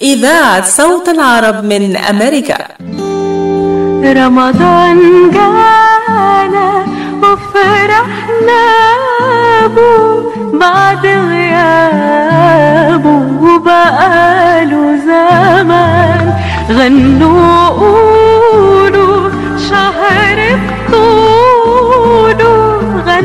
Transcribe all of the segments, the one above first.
إذاعة صوت العرب من أمريكا رمضان جانا وفرحنا بو بعد غيابه وبقاله زمان غنوا قولوا شهر بطوله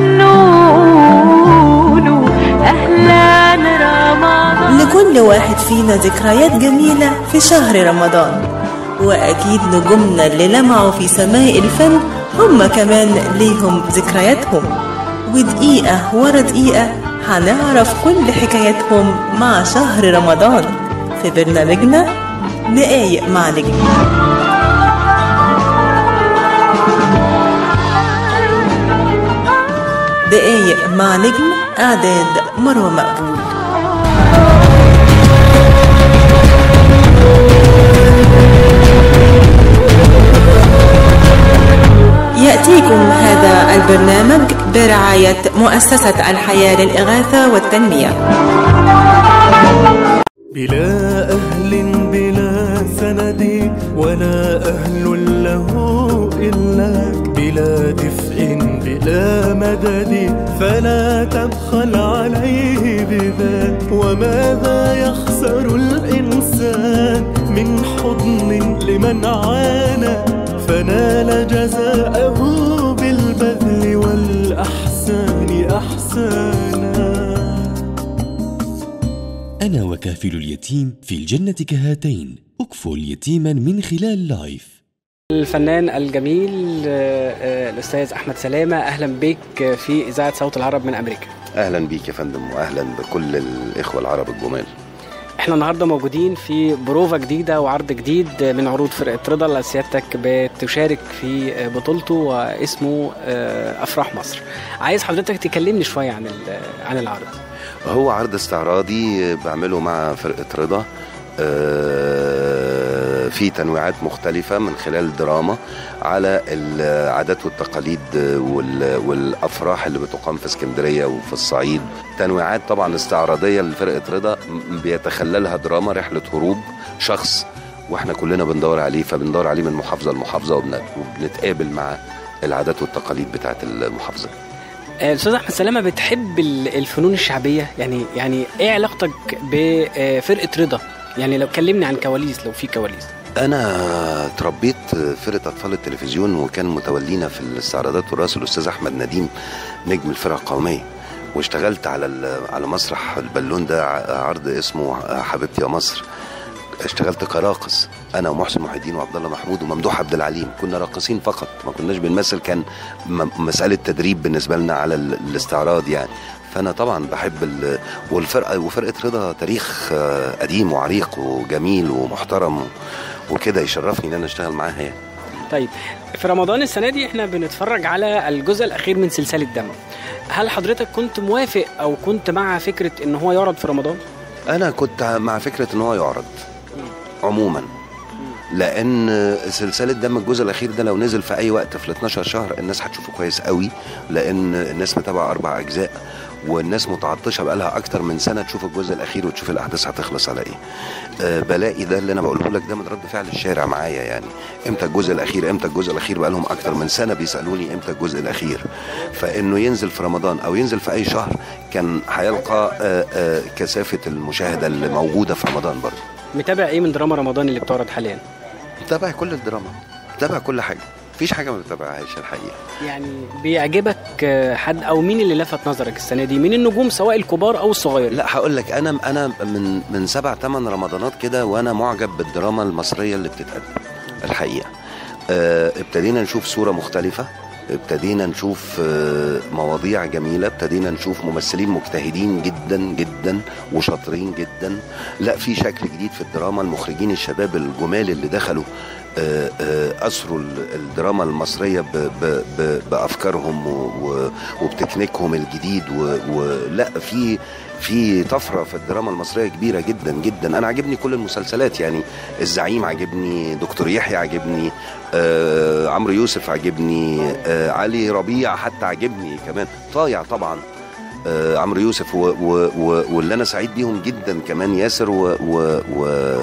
غنوا له أهلا رمضان لكل واحد فينا ذكريات جميلة في شهر رمضان وأكيد نجومنا اللي لمعوا في سماء الفن هم كمان ليهم ذكرياتهم ودقيقة ورا دقيقة هنعرف كل حكاياتهم مع شهر رمضان في برنامجنا دقايق مع نجم دقايق مع نجم إعداد مروة مقبول يأتيكم هذا البرنامج برعاية مؤسسة الحياة للإغاثة والتنمية بلا أهل بلا سند ولا أهل له إلاك بلا دفء بلا مدد فلا تبخل عليه بذاك وماذا يخسر الإنسان من حضن لمن عانى فنال جزاءه بالبذل والأحسان أحسانا أنا وكافل اليتيم في الجنة كهاتين أكفل يتيما من خلال لايف الفنان الجميل آه، آه، الاستاذ احمد سلامه اهلا بك في اذاعه صوت العرب من امريكا اهلا بيك يا فندم واهلا بكل الاخوه العرب الجمال احنا النهارده موجودين في بروفا جديده وعرض جديد من عروض فرقه رضا اللي سيادتك بتشارك في بطولته واسمه آه، افراح مصر عايز حضرتك تكلمني شويه عن ال- عن العرض هو عرض استعراضي بعمله مع فرقه رضا آه، في تنويعات مختلفة من خلال دراما على العادات والتقاليد وال- والأفراح اللي بتقام في اسكندرية وفي الصعيد تنويعات طبعا استعراضية لفرقة رضا م- بيتخللها دراما رحلة هروب شخص واحنا كلنا بندور عليه فبندور عليه من محافظة لمحافظة وبن- وبنتقابل مع العادات والتقاليد بتاعت المحافظة آه، الاستاذ احمد سلامه بتحب ال- الفنون الشعبيه يعني يعني ايه علاقتك بفرقه رضا يعني لو كلمني عن كواليس لو في كواليس انا تربيت فرقه اطفال التلفزيون وكان متولينا في الاستعراضات والرئاسه الاستاذ احمد نديم نجم الفرقه القوميه واشتغلت على ال- على مسرح البالون ده ع- عرض اسمه حبيبتي يا مصر اشتغلت كراقص انا ومحسن محي الدين وعبد الله محمود وممدوح عبد العليم كنا راقصين فقط ما كناش بنمثل كان م- مساله تدريب بالنسبه لنا على ال- الاستعراض يعني فانا طبعا بحب ال... والفرقه وفرقه رضا تاريخ آه، قديم وعريق وجميل ومحترم وكده يشرفني ان انا اشتغل معاها يعني طيب في رمضان السنه دي احنا بنتفرج على الجزء الاخير من سلسله دم هل حضرتك كنت موافق او كنت مع فكره ان هو يعرض في رمضان انا كنت مع فكره ان هو يعرض عموما لان سلسله دم الجزء الاخير ده لو نزل في اي وقت في ال 12 شهر الناس هتشوفه كويس قوي لان الناس متابعه اربع اجزاء والناس متعطشه بقالها اكتر من سنه تشوف الجزء الاخير وتشوف الاحداث هتخلص على ايه أه بلاقي ده اللي انا بقوله لك ده من رد فعل الشارع معايا يعني امتى الجزء الاخير امتى الجزء الاخير بقالهم اكتر من سنه بيسالوني امتى الجزء الاخير فانه ينزل في رمضان او ينزل في اي شهر كان هيلقى أه أه كثافه المشاهده اللي موجوده في رمضان برضه متابع ايه من دراما رمضان اللي بتعرض حاليا متابع كل الدراما متابع كل حاجه مفيش حاجه ما بتابعهاش الحقيقه يعني بيعجبك آه، حد او مين اللي لفت نظرك السنه دي مين النجوم سواء الكبار او الصغيرين لا هقول لك انا انا من من سبع ثمان رمضانات كده وانا معجب بالدراما المصريه اللي بتتقدم الحقيقه آه، ابتدينا نشوف صوره مختلفه ابتدينا نشوف آه، مواضيع جميله ابتدينا نشوف ممثلين مجتهدين جدا جدا وشاطرين جدا لا في شكل جديد في الدراما المخرجين الشباب الجمال اللي دخلوا آه، آه، أسروا ال- الدراما المصرية ب- ب- ب- بأفكارهم و- و- وبتكنيكهم الجديد و- ولا في في طفرة في الدراما المصرية كبيرة جدا جدا أنا عجبني كل المسلسلات يعني الزعيم عجبني دكتور يحيى عجبني آه عمرو يوسف عجبني آه علي ربيع حتى عجبني كمان طايع طبعا آه عمرو يوسف و و و واللي انا سعيد بيهم جدا كمان ياسر و و و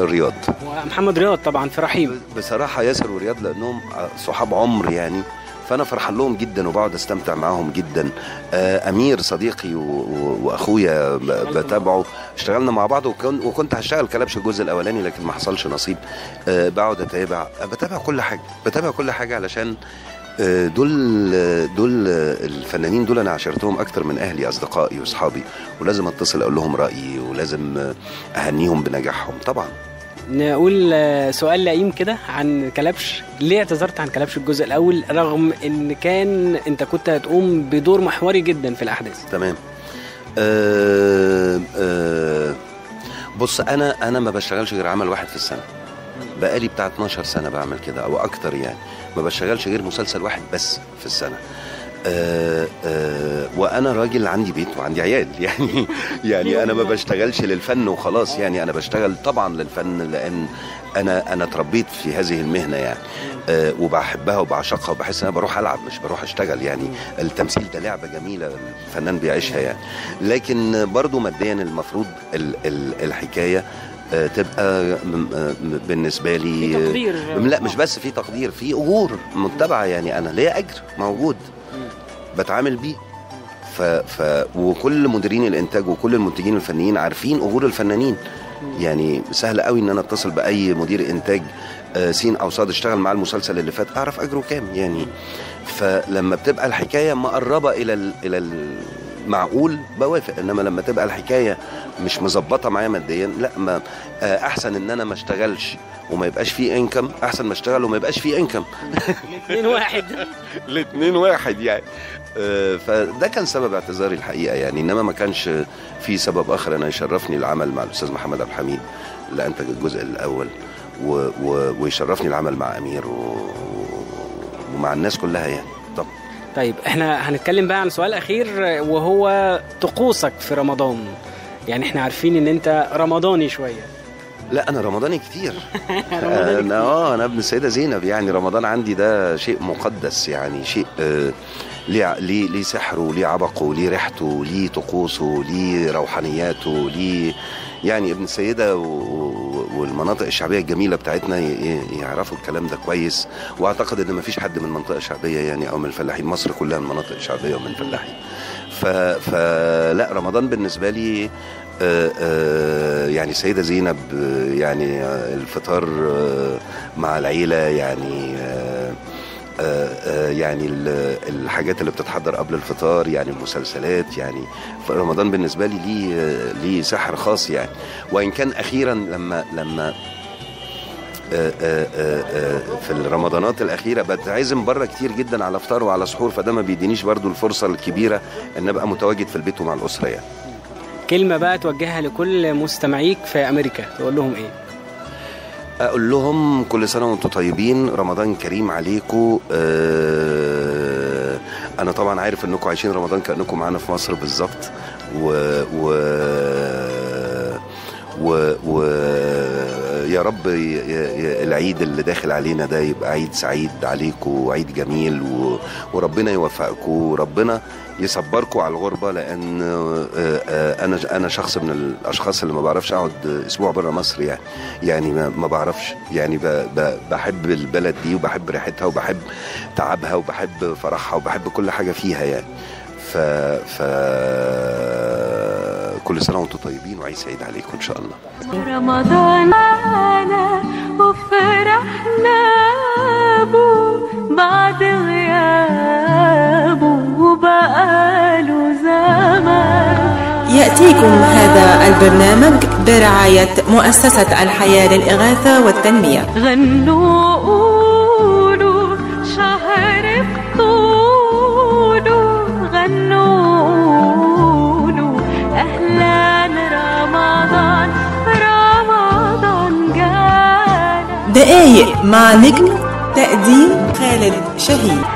رياض ومحمد رياض طبعا في رحيم بصراحه ياسر ورياض لانهم صحاب عمر يعني فانا فرحان لهم جدا وبقعد استمتع معاهم جدا آه، امير صديقي و- و- واخويا ب- بتابعه اشتغلنا مع بعض وكن وكنت هشتغل كلبش الجزء الاولاني لكن ما حصلش نصيب آه، بقعد اتابع بتابع كل حاجه بتابع كل حاجه علشان آه، دول دول الفنانين دول انا عاشرتهم اكتر من اهلي اصدقائي واصحابي ولازم اتصل اقول لهم رايي ولازم آه، اهنيهم بنجاحهم طبعا نقول آه، سؤال لئيم كده عن كلبش ليه اعتذرت عن كلبش الجزء الاول رغم ان كان انت كنت هتقوم بدور محوري جدا في الاحداث تمام أه أه بص انا انا ما بشتغلش غير عمل واحد في السنه بقالي بتاع 12 سنه بعمل كده او اكتر يعني ما بشتغلش غير مسلسل واحد بس في السنه أه أه وانا راجل عندي بيت وعندي عيال يعني يعني انا ما بشتغلش للفن وخلاص يعني انا بشتغل طبعا للفن لان انا انا اتربيت في هذه المهنه يعني أه وبحبها وبعشقها وبحس ان انا بروح العب مش بروح اشتغل يعني التمثيل ده لعبه جميله الفنان بيعيشها يعني لكن برضو ماديا المفروض ال ال الحكايه آه، تبقى م- آه، م- بالنسبه لي في تقدير. آه، لا مش بس في تقدير في اجور متبعه يعني انا ليا اجر موجود بتعامل بيه ف... ف... وكل مديرين الانتاج وكل المنتجين الفنيين عارفين اجور الفنانين يعني سهل قوي ان انا اتصل باي مدير انتاج آه، سين او صاد اشتغل معاه المسلسل اللي فات اعرف اجره كام يعني فلما بتبقى الحكايه مقربه الى ال... الى المعقول بوافق انما لما تبقى الحكايه مش مظبطه معايا ماديا لا ما آه، احسن ان انا ما اشتغلش وما يبقاش فيه انكم احسن ما اشتغل وما يبقاش فيه انكم اثنين واحد الاثنين واحد يعني آه، فده كان سبب اعتذاري الحقيقه يعني انما ما كانش في سبب اخر انا يشرفني العمل مع الاستاذ محمد عبد الحميد اللي انتج الجزء الاول و و ويشرفني العمل مع امير و ومع الناس كلها يعني طب طيب احنا هنتكلم بقى عن سؤال اخير وهو طقوسك في رمضان يعني احنا عارفين ان انت رمضاني شويه لا انا رمضاني كتير رمضاني انا اه انا ابن السيده زينب يعني رمضان عندي ده شيء مقدس يعني شيء آه ليه ليه ليه سحره ليه عبقه ليه ريحته ليه طقوسه ليه روحانياته ليه يعني ابن السيده و- و- والمناطق الشعبيه الجميله بتاعتنا ي- ي- يعرفوا الكلام ده كويس واعتقد ان مفيش حد من منطقه شعبيه يعني او من الفلاحين مصر كلها من مناطق شعبيه ومن فلاحين ف... فلا رمضان بالنسبه لي آه، آه، يعني سيدة زينب آه، يعني آه، الفطار آه، مع العيلة يعني آه، آه، آه، يعني ال- الحاجات اللي بتتحضر قبل الفطار يعني المسلسلات يعني رمضان بالنسبة لي ليه آه، ليه سحر خاص يعني وإن كان أخيرا لما لما آه، آه، آه، آه، في الرمضانات الأخيرة بتعزم بره كتير جدا على فطار وعلى سحور فده ما بيدينيش برضو الفرصة الكبيرة إن أبقى متواجد في البيت ومع الأسرة يعني كلمه بقى توجهها لكل مستمعيك في امريكا تقول لهم ايه اقول لهم كل سنه وانتم طيبين رمضان كريم عليكم آه انا طبعا عارف انكم عايشين رمضان كانكم معانا في مصر بالظبط و و و, و يا رب ي- ي- العيد اللي داخل علينا ده يبقى عيد سعيد عليكم وعيد جميل و وربنا يوفقكم وربنا يصبركم على الغربه لان آه، آه، انا انا شخص من الاشخاص اللي ما بعرفش اقعد اسبوع بره مصر يعني يعني ما, ما بعرفش يعني ب ب بحب البلد دي وبحب ريحتها وبحب تعبها وبحب فرحها وبحب كل حاجه فيها يعني ف ف كل سنه وانتم طيبين وعيد سعيد عليكم ان شاء الله رمضان معانا وفرحنا بو بعد غيابه وبقاله زمان يأتيكم هذا البرنامج برعاية مؤسسة الحياة للإغاثة والتنمية غنوا قولوا شهر بطوله غنوا قولوا أهلا رمضان رمضان جانا دقايق مع نجم تقديم خالد شهيد